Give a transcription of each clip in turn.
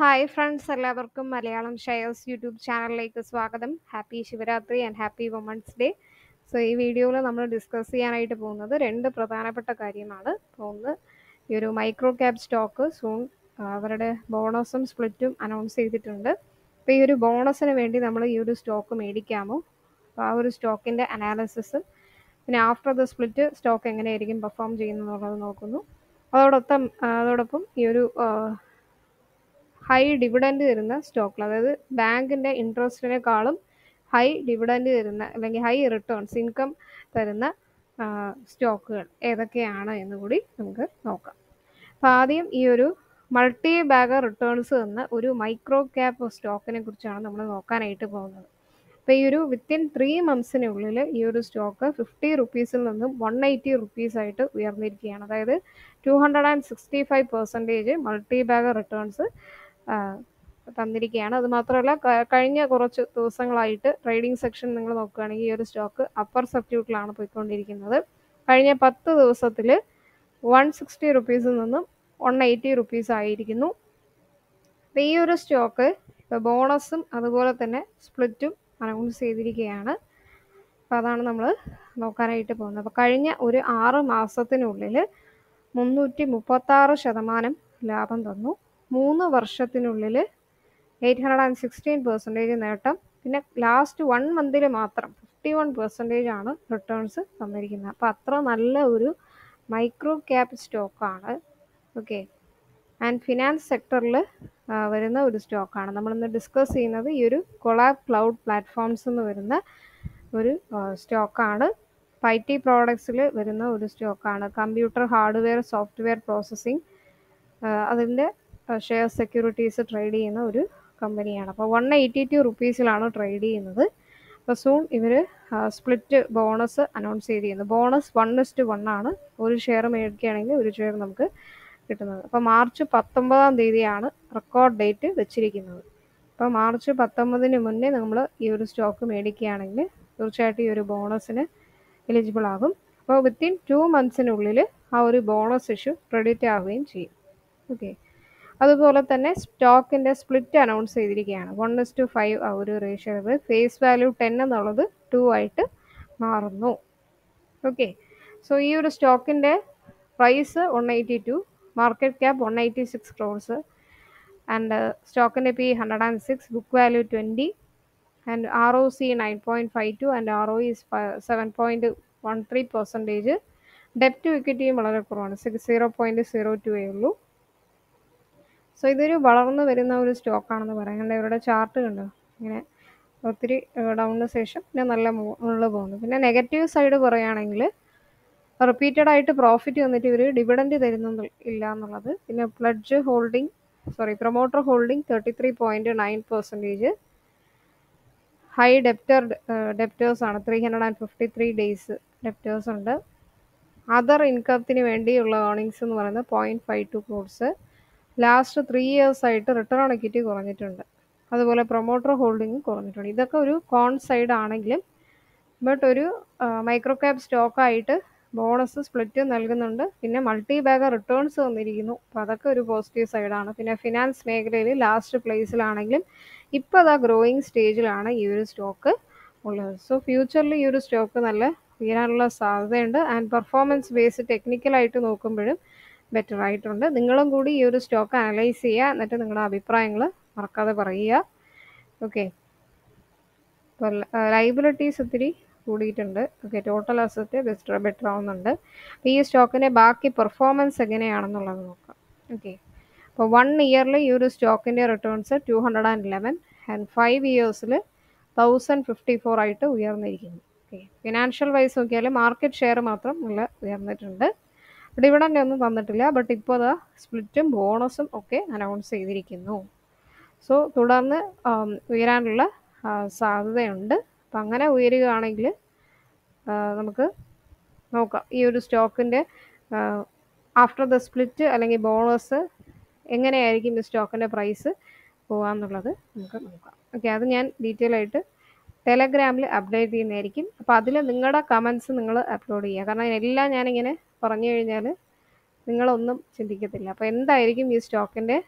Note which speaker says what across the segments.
Speaker 1: hi friends എല്ലാവർക്കും Malayalam shares YouTube ചാനലിലേക്ക് സ്വാഗതം happy Shivaratri and happy women's day so ഈ വീഡിയോയിൽ നമ്മൾ ഡിസ്കസ് ചെയ്യാനായിട്ട് പോകുന്നത് രണ്ട് പ്രധാനപ്പെട്ട കാര്യമാണ് ഒന്ന് ഈ ഒരു മൈക്രോ ക്യാപ് സ്റ്റോക്ക് സൂൺ അവരുടെ ബോണസും സ്പ്ലിറ്റും അനൗൺസ് ചെയ്തിട്ടുണ്ട് അപ്പോൾ ഈ ഒരു ബോണസിന് വേണ്ടി നമ്മൾ ഈ ഒരു സ്റ്റോക്ക് മേടിക്കാമോ അപ്പോൾ ആ ഒരു സ്റ്റോക്കിൻ്റെ അനാലിസിസും പിന്നെ ആഫ്റ്റർ ദ സ്പ്ലിറ്റ് സ്റ്റോക്ക് എങ്ങനെയായിരിക്കും പെർഫോം ചെയ്യുന്നതെന്നുള്ളത് നോക്കുന്നു അതോടൊപ്പം അതോടൊപ്പം ഈ ഒരു ഹൈ ഡിവിഡൻഡ് തരുന്ന സ്റ്റോക്കുകൾ അതായത് ബാങ്കിൻ്റെ ഇൻട്രസ്റ്റിനേക്കാളും ഹൈ ഡിവിഡൻഡ് തരുന്ന അല്ലെങ്കിൽ ഹൈ റിട്ടേൺസ് ഇൻകം തരുന്ന സ്റ്റോക്കുകൾ ഏതൊക്കെയാണ് എന്ന് കൂടി നമുക്ക് നോക്കാം അപ്പോൾ ആദ്യം ഈ ഒരു മൾട്ടി ബാഗർ റിട്ടേൺസ് തന്ന ഒരു മൈക്രോ ക്യാപ്പ് സ്റ്റോക്കിനെ കുറിച്ചാണ് നമ്മൾ നോക്കാനായിട്ട് പോകുന്നത് അപ്പോൾ ഈ ഒരു വിത്തിൻ ത്രീ മന്ത്സിനുള്ളിൽ ഈ ഒരു സ്റ്റോക്ക് ഫിഫ്റ്റി റുപ്പീസിൽ നിന്നും വൺ എയ്റ്റി റുപ്പീസ് ആയിട്ട് ഉയർന്നിരിക്കുകയാണ് അതായത് two hundred and sixty five percentage multi bagger returns തന്നിരിക്കുകയാണ് അത് മാത്രമല്ല കഴിഞ്ഞ കുറച്ച് ദിവസങ്ങളായിട്ട് ട്രേഡിംഗ് സെക്ഷൻ നിങ്ങൾ നോക്കുകയാണെങ്കിൽ ഈ ഒരു സ്റ്റോക്ക് അപ്പർ സബ്റ്റ്യൂട്ടിലാണ് പോയിക്കൊണ്ടിരിക്കുന്നത് കഴിഞ്ഞ പത്ത് ദിവസത്തിൽ വൺ സിക്സ്റ്റി റുപ്പീസിൽ നിന്നും വൺ എയ്റ്റി റുപ്പീസ് ആയിരിക്കുന്നു അപ്പോൾ ഈ ഒരു സ്റ്റോക്ക് ഇപ്പോൾ ബോണസും അതുപോലെ തന്നെ സ്പ്ലിറ്റും അനൗൺസ് ചെയ്തിരിക്കുകയാണ് അപ്പോൾ അതാണ് നമ്മൾ നോക്കാനായിട്ട് പോകുന്നത് അപ്പോൾ കഴിഞ്ഞ ഒരു ആറ് മാസത്തിനുള്ളിൽ മുന്നൂറ്റി മുപ്പത്താറ് ശതമാനം ലാഭം തന്നു മൂന്ന് വർഷത്തിനുള്ളിൽ eight hundred and sixteen percentage നേട്ടം പിന്നെ ലാസ്റ്റ് വൺ മന്തിൽ മാത്രം ഫിഫ്റ്റി വൺ പെർസെൻറ്റേജ് ആണ് റിട്ടേൺസ് തന്നിരിക്കുന്നത് അപ്പോൾ അത്ര നല്ല ഒരു മൈക്രോ ക്യാപ് സ്റ്റോക്കാണ് ഓക്കെ ആൻഡ് ഫിനാൻസ് സെക്ടറിൽ വരുന്ന ഒരു സ്റ്റോക്കാണ് നമ്മളിന്ന് ഡിസ്കസ് ചെയ്യുന്നത് ഈ ഒരു കൊളാബ് ക്ലൗഡ് പ്ലാറ്റ്ഫോംസ് എന്ന് വരുന്ന ഒരു സ്റ്റോക്കാണ് ഐ ടി പ്രോഡക്ട്സിൽ വരുന്ന ഒരു സ്റ്റോക്കാണ് കമ്പ്യൂട്ടർ ഹാർഡ്വെയർ സോഫ്റ്റ്വെയർ പ്രോസസ്സിംഗ് അതിൻ്റെ ഷെയർ സെക്യൂരിറ്റീസ് ട്രേഡ് ചെയ്യുന്ന ഒരു കമ്പനിയാണ് അപ്പോൾ വൺ എയ്റ്റി ടു റുപ്പീസിലാണ് ട്രേഡ് ചെയ്യുന്നത് അപ്പോൾ സൂൺ ഇവർ സ്പ്ലിറ്റ് ബോണസ് അനൗൺസ് ചെയ്തിരുന്നു ബോണസ് വൺ ഇസ്റ്റ് വൺ ആണ് ഒരു ഷെയർ മേടിക്കുകയാണെങ്കിൽ ഒരു ഷെയർ നമുക്ക് കിട്ടുന്നത് അപ്പോൾ മാർച്ച് പത്തൊമ്പതാം തീയതിയാണ് റെക്കോർഡ് ഡേറ്റ് വെച്ചിരിക്കുന്നത് അപ്പോൾ മാർച്ച് പത്തൊമ്പതിന് മുന്നേ നമ്മൾ ഈ ഒരു സ്റ്റോക്ക് മേടിക്കുകയാണെങ്കിൽ തീർച്ചയായിട്ടും ഈ ഒരു ബോണസിന് എലിജിബിൾ ആകും അപ്പോൾ വിത്തിൻ ടു മന്ത്സിനുള്ളിൽ ആ ഒരു ബോണസ് ഇഷ്യൂ ക്രെഡിറ്റ് ആവുകയും ചെയ്യും ഓക്കെ അതുപോലെ തന്നെ സ്റ്റോക്കിൻ്റെ സ്പ്ലിറ്റ് അനൗൺസ് ചെയ്തിരിക്കുകയാണ് വൺ ഇസ് ടു ഫൈവ് ആ ഒരു റേഷ്യോ ഫേസ് വാല്യൂ ടെൻ എന്നുള്ളത് ടു ആയിട്ട് മാറുന്നു ഓക്കെ സോ ഈ ഒരു സ്റ്റോക്കിൻ്റെ price one eighty two market cap one eighty six crores and സ്റ്റോക്കിൻ്റെ P hundred and six book value twenty and R O C nine point five two and R O is seven point one three percentage ഡെപ്റ്റ് ഇക്വിറ്റിയും വളരെ കുറവാണ് six zero point zero to A ഉള്ളൂ so ഇതൊരു വളർന്നു വരുന്ന ഒരു സ്റ്റോക്കാണെന്ന് പറയാം കണ്ട ഇവരുടെ ചാർട്ട് കണ്ടോ ഇങ്ങനെ ഒത്തിരി ഡൗണിന് ശേഷം പിന്നെ നല്ല മുകളിൽ പോകുന്നു പിന്നെ നെഗറ്റീവ് സൈഡ് പറയുകയാണെങ്കിൽ റിപ്പീറ്റഡ് ആയിട്ട് പ്രോഫിറ്റ് വന്നിട്ട് ഇവർ ഡിവിഡൻഡ് തരുന്ന ഇല്ല എന്നുള്ളത് പിന്നെ pledge holding sorry promoter holding thirty three point nine percentage high debtor debtors ആണ് three hundred and fifty three days debtors ഉണ്ട് അതർ ഇൻകത്തിന് വേണ്ടിയുള്ള ഏർണിങ്സ് എന്ന് പറയുന്നത് point five two crores last three years ആയിട്ട് റിട്ടേൺ ഓൺ ഇക്വിറ്റി കുറഞ്ഞിട്ടുണ്ട് അതുപോലെ promoter holding കുറഞ്ഞിട്ടുണ്ട് ഇതൊക്കെ ഒരു കോൺ സൈഡ് ആണെങ്കിലും ബട്ട് ഒരു മൈക്രോ ക്യാപ് സ്റ്റോക്കായിട്ട് ബോണസ് സ്പ്ലിറ്റ് നൽകുന്നുണ്ട് പിന്നെ മൾട്ടി ബാഗ് റിട്ടേൺസ് വന്നിരിക്കുന്നു അപ്പോൾ അതൊക്കെ ഒരു പോസിറ്റീവ് സൈഡാണ് പിന്നെ ഫിനാൻസ് മേഖലയിൽ ലാസ്റ്റ് പ്ലേസിലാണെങ്കിലും ഇപ്പോൾ അതാ ഗ്രോയിങ് സ്റ്റേജിലാണ് ഈ ഒരു സ്റ്റോക്ക് ഉള്ളത് സോ ഫ്യൂച്ചറിൽ ഈ ഒരു സ്റ്റോക്ക് നല്ല ഉയരാനുള്ള സാധ്യതയുണ്ട് ആൻഡ് പെർഫോമൻസ് ബേസ് ടെക്നിക്കലായിട്ട് നോക്കുമ്പോഴും ബെറ്റർ ആയിട്ടുണ്ട് നിങ്ങളും കൂടി ഈ ഒരു സ്റ്റോക്ക് അനലൈസ് ചെയ്യുക എന്നിട്ട് നിങ്ങളുടെ അഭിപ്രായങ്ങൾ മറക്കാതെ പറയുക ഓക്കെ ഇപ്പോൾ ലൈബിലിറ്റീസ് ഒത്തിരി കൂടിയിട്ടുണ്ട് okay total asset better better ആവുന്നുണ്ട് അപ്പോൾ ഈ സ്റ്റോക്കിൻ്റെ ബാക്കി പെർഫോമൻസ് എങ്ങനെയാണെന്നുള്ളത് നോക്കാം ഓക്കെ അപ്പോൾ വൺ ഇയറിൽ ഈ ഒരു സ്റ്റോക്കിൻ്റെ returns two hundred and eleven and five ഇയേഴ്സിൽ തൗസൻഡ് ഫിഫ്റ്റി ഫോർ ആയിട്ട് ഉയർന്നിരിക്കുന്നു ഓക്കെ ഫിനാൻഷ്യൽ വൈസ് നോക്കിയാൽ മാർക്കറ്റ് ഷെയർ മാത്രം നല്ല ഉയർന്നിട്ടുണ്ട് ഡിവിഡൻ്റ് ഒന്നും തന്നിട്ടില്ല ബട്ട് ഇപ്പോൾ അതാ സ്പ്ലിറ്റും ബോണസും ഒക്കെ അനൗൺസ് ചെയ്തിരിക്കുന്നു സോ തുടർന്ന് ഉയരാനുള്ള സാധ്യതയുണ്ട് അപ്പം അങ്ങനെ ഉയരുകയാണെങ്കിൽ നമുക്ക് നോക്കാം ഈ ഒരു സ്റ്റോക്കിൻ്റെ ആഫ്റ്റർ ദ സ്പ്ലിറ്റ് അല്ലെങ്കിൽ ബോണസ് എങ്ങനെയായിരിക്കും ഈ സ്റ്റോക്കിൻ്റെ പ്രൈസ് പോകാമെന്നുള്ളത് നമുക്ക് നോക്കാം ഓക്കെ അത് ഞാൻ ഡീറ്റെയിൽ ആയിട്ട് ടെലഗ്രാമിൽ അപ്ഡേറ്റ് ചെയ്യുന്നതായിരിക്കും അപ്പോൾ അതിൽ നിങ്ങളുടെ കമൻസ് നിങ്ങൾ അപ്ലോഡ് ചെയ്യുക കാരണം എല്ലാം ഞാനിങ്ങനെ പറഞ്ഞു കഴിഞ്ഞാൽ നിങ്ങളൊന്നും ചിന്തിക്കത്തില്ല അപ്പോൾ എന്തായിരിക്കും ഈ സ്റ്റോക്കിൻ്റെ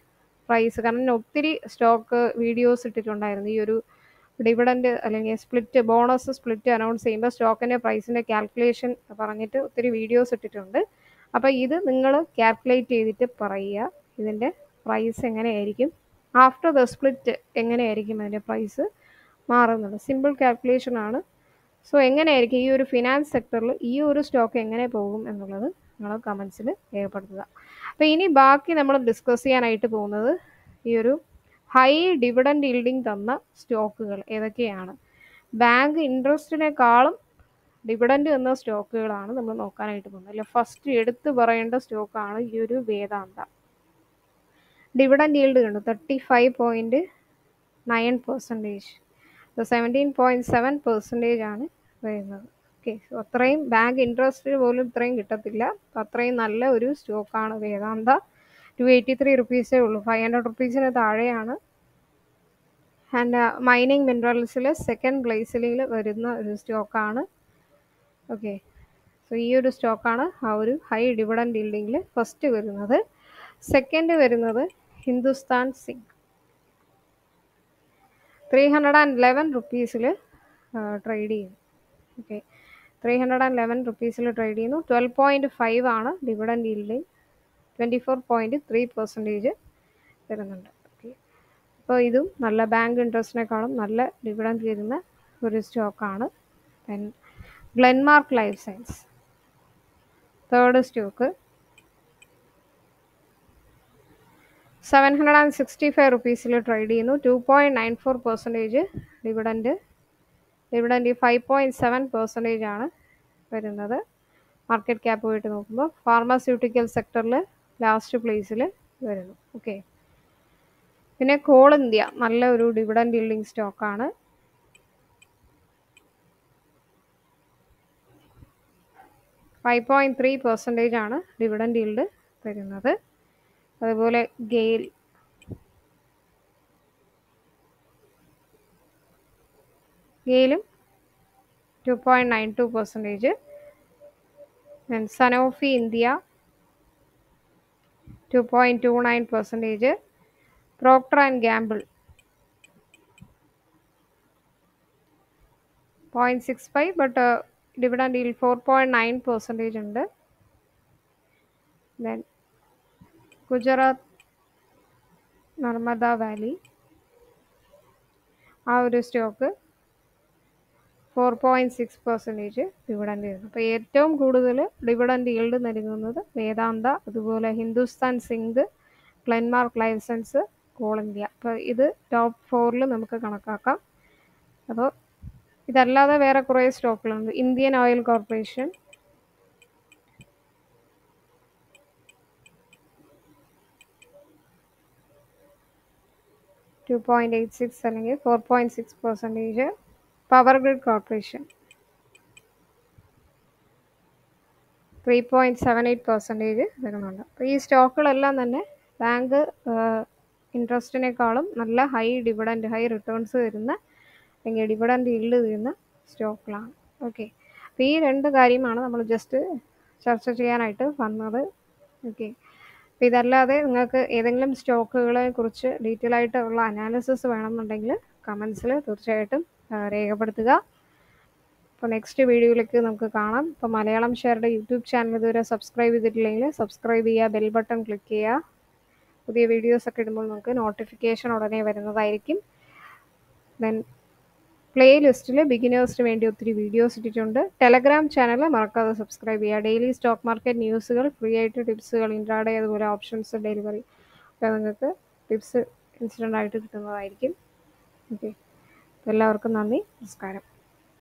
Speaker 1: പ്രൈസ് കാരണം ഞാൻ ഒത്തിരി സ്റ്റോക്ക് വീഡിയോസ് ഇട്ടിട്ടുണ്ടായിരുന്നു ഈ ഒരു ഡിവിഡൻഡ് അല്ലെങ്കിൽ സ്പ്ലിറ്റ് ബോണസ് സ്പ്ലിറ്റ് അനൗൺസ് ചെയ്യുമ്പോൾ സ്റ്റോക്കിൻ്റെ പ്രൈസിൻ്റെ കാൽക്കുലേഷൻ പറഞ്ഞിട്ട് ഒത്തിരി വീഡിയോസ് ഇട്ടിട്ടുണ്ട് അപ്പോൾ ഇത് നിങ്ങൾ കാൽക്കുലേറ്റ് ചെയ്തിട്ട് പറയുക ഇതിൻ്റെ പ്രൈസ് എങ്ങനെയായിരിക്കും ആഫ്റ്റർ ദ സ്പ്ലിറ്റ് എങ്ങനെയായിരിക്കും അതിൻ്റെ പ്രൈസ് മാറുന്നത് സിമ്പിൾ കാൽക്കുലേഷൻ ആണ് സോ എങ്ങനെയായിരിക്കും ഈ ഒരു ഫിനാൻസ് സെക്ടറിൽ ഈ ഒരു സ്റ്റോക്ക് എങ്ങനെ പോകും എന്നുള്ളത് നിങ്ങൾ കമൻസിൽ രേഖപ്പെടുത്തുക അപ്പോൾ ഇനി ബാക്കി നമ്മൾ ഡിസ്കസ് ചെയ്യാനായിട്ട് പോകുന്നത് ഈ ഒരു ഹൈ ഡിവിഡൻഡ് ഈൽഡിങ് തന്ന സ്റ്റോക്കുകൾ ഏതൊക്കെയാണ് ബാങ്ക് ഇൻട്രസ്റ്റിനേക്കാളും ഡിവിഡൻഡ് തന്ന സ്റ്റോക്കുകളാണ് നമ്മൾ നോക്കാനായിട്ട് പോകുന്നത് അല്ലെ ഫസ്റ്റ് എടുത്തു പറയേണ്ട സ്റ്റോക്കാണ് ഈ ഒരു വേദാന്ത ഡിവിഡൻഡ് ഈൽഡ് കണ്ടു thirty five point nine percentage seventeen point seven percentage ആണ് വരുന്നത് ഓക്കെ സോ അത്രയും ബാങ്ക് ഇൻട്രസ്റ്റ് പോലും ഇത്രയും കിട്ടത്തില്ല അപ്പോൾ അത്രയും നല്ല ഒരു സ്റ്റോക്കാണ് വേദാന്ത ടു എയ്റ്റി ത്രീ റുപ്പീസേ ഉള്ളൂ ഫൈവ് ഹൺഡ്രഡ് റുപ്പീസിന് താഴെയാണ് ആൻഡ് മൈനിങ് മിനറൽസിൽ സെക്കൻഡ് പ്ലേസിൽ വരുന്ന ഒരു സ്റ്റോക്കാണ് ഓക്കെ സോ ഈ ഒരു സ്റ്റോക്കാണ് ആ ഒരു ഹൈ ഡിവിഡൻഡ് ഈൽഡിങ്ങിൽ ഫസ്റ്റ് വരുന്നത് സെക്കൻഡ് വരുന്നത് Hindustan zinc three hundred and eleven റുപ്പീസിൽ ട്രേഡ് ചെയ്യുന്നു okay three hundred and eleven റുപ്പീസിൽ ട്രേഡ് ചെയ്യുന്നു ട്വൽവ് പോയിൻറ്റ് ഫൈവ് ആണ് dividend yielding twenty four point three percentage വരുന്നുണ്ട് ഓക്കെ അപ്പോൾ ഇതും നല്ല ബാങ്ക് ഇൻട്രസ്റ്റിനേക്കാളും നല്ല ഡിവിഡൻഡ് തരുന്ന ഒരു സ്റ്റോക്കാണ് then Glenmark life science third stock seven hundred and sixty five റുപ്പീസിൽ ട്രേഡ് ചെയ്യുന്നു two point nine four percentage dividend dividend five point seven percentage ആണ് വരുന്നത് മാർക്കറ്റ് ക്യാപ്പ് പോയിട്ട് നോക്കുമ്പോൾ ഫാർമസ്യൂട്ടിക്കൽ സെക്ടറിൽ ലാസ്റ്റ് പ്ലേസിൽ വരുന്നു ഓക്കെ പിന്നെ കോൾ ഇന്ത്യ നല്ല ഒരു ഡിവിഡൻഡ് ഈൽഡിങ് സ്റ്റോക്കാണ് ഫൈവ് പോയിൻറ്റ് ത്രീ പെർസെൻറ്റേജ് ആണ് ഡിവിഡൻഡ് ഈൽഡ് വരുന്നത് അതുപോലെ ഗെയിൽ ഗെയിലും two point nine two percentage Sanofi India two point two nine percentage Procter and Gamble point six five but dividend yield four point nine percentage ഉണ്ട് then Gujarat Narmada valley ആ ഒരു stock four point six percentage dividend ചെയ്യുന്നു അപ്പോൾ ഏറ്റവും കൂടുതൽ dividend yield നൽകുന്നത് വേദാന്ത അതുപോലെ Hindustan zinc Glenmark licence call India അപ്പോൾ ഇത് ടോപ്പ് ഫോറിൽ നമുക്ക് കണക്കാക്കാം അപ്പോൾ ഇതല്ലാതെ വേറെ കുറേ സ്റ്റോക്കുകളുണ്ട് Indian oil corporation two point eight six അല്ലെങ്കിൽ four point six percentage power grid corporation three point seven eight percentage വരുന്നുണ്ട് അപ്പോൾ ഈ സ്റ്റോക്കുകളെല്ലാം തന്നെ ബാങ്ക് ഇൻട്രസ്റ്റിനേക്കാളും നല്ല ഹൈ ഡിവിഡൻഡ് ഹൈ റിട്ടേൺസ് തരുന്ന അല്ലെങ്കിൽ ഡിവിഡൻഡ് ഈൽഡ് തരുന്ന സ്റ്റോക്കുകളാണ് ഓക്കെ അപ്പോൾ ഈ രണ്ട് കാര്യമാണ് നമ്മൾ ജസ്റ്റ് ചർച്ച ചെയ്യാനായിട്ട് വന്നത് ഓക്കെ അപ്പോൾ ഇതല്ലാതെ നിങ്ങൾക്ക് ഏതെങ്കിലും സ്റ്റോക്കുകളെ കുറിച്ച് ഡീറ്റെയിൽ ആയിട്ടുള്ള അനാലിസിസ് വേണമെന്നുണ്ടെങ്കിൽ കമൻസിൽ തീർച്ചയായിട്ടും രേഖപ്പെടുത്തുക അപ്പോൾ നെക്സ്റ്റ് വീഡിയോയിലേക്ക് നമുക്ക് കാണാം ഇപ്പോൾ മലയാളം ഷെയറുടെ യൂട്യൂബ് ചാനൽ ഇതുവരെ സബ്സ്ക്രൈബ് ചെയ്തിട്ടില്ലെങ്കിൽ സബ്സ്ക്രൈബ് ചെയ്യുക ബെൽ ബട്ടൺ ക്ലിക്ക് ചെയ്യുക പുതിയ വീഡിയോസ് ഒക്കെ ഇടുമ്പോൾ നമുക്ക് നോട്ടിഫിക്കേഷൻ ഉടനെ വരുന്നതായിരിക്കും ദെൻ പ്ലേ ലിസ്റ്റിൽ ബിഗിനേഴ്സിന് വേണ്ടി ഒത്തിരി വീഡിയോസ് ഇട്ടിട്ടുണ്ട് ടെലഗ്രാം ചാനൽ മറക്കാതെ സബ്സ്ക്രൈബ് ചെയ്യുക ഡെയിലി സ്റ്റോക്ക് മാർക്കറ്റ് ന്യൂസുകൾ ഫ്രീ ആയിട്ട് ടിപ്സുകൾ ഇൻട്രാഡേ അതുപോലെ ഓപ്ഷൻസ് ഡെലിവറി ഒക്കെ നിങ്ങൾക്ക് ടിപ്സ് ഇൻസിഡൻ്റ് ആയിട്ട് കിട്ടുന്നതായിരിക്കും ഓക്കെ എല്ലാവർക്കും നന്ദി നമസ്കാരം